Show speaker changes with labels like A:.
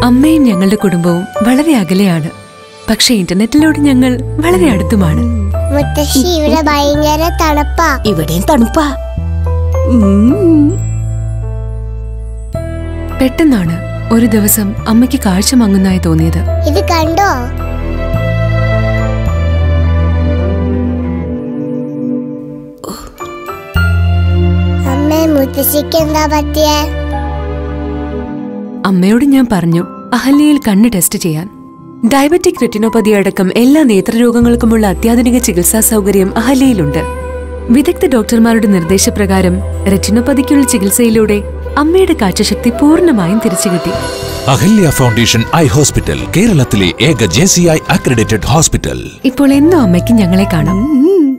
A: അമ്മയും ഞങ്ങളുടെ കുടുംബവും വളരെ അകലെയാണ് പക്ഷെ ഇന്റർനെറ്റിലൂടെ ഞങ്ങൾ വളരെ അടുത്തുമാണ്
B: മുത്തശ്ശി ഇവിടെ ഭയങ്കര തണുപ്പാ
C: ഇവിടെയും തണുപ്പാ ഉം.
A: പെട്ടെന്നാണ് ഒരു ദിവസം അമ്മയ്ക്ക് കാഴ്ച മങ്ങുന്നതായി തോന്നിയത്
B: ഇത് കണ്ടോ അമ്മേ മുത്തശ്ശിക്ക് എന്താ പറ്റിയേ
A: അമ്മയോട് ഞാൻ പറഞ്ഞു അഹല്യയിൽ കണ്ണ് ടെസ്റ്റ് ചെയ്യാൻ ഡയബറ്റിക് റെറ്റിനോപ്പതി അടക്കം എല്ലാ നേത്രരോഗങ്ങൾക്കുമുള്ള അത്യാധുനിക ചികിത്സാ സൗകര്യം അഹല്യയിലുണ്ട് വിദഗ്ധ ഡോക്ടർമാരുടെ നിർദ്ദേശപ്രകാരം റെറ്റിനോപ്പതിക്കുള്ള ചികിത്സയിലൂടെ അമ്മയുടെ കാഴ്ചശക്തി പൂർണ്ണമായും തിരിച്ചുകിട്ടി
D: അഹല്യ ഫൗണ്ടേഷൻ ഐ ഹോസ്പിറ്റൽ കേരളത്തിലെ ഏക J C I accredited hospital
A: ഇപ്പോൾ എന്നും അമ്മയ്ക്ക് ഞങ്ങളെ കാണാം
C: ഉം.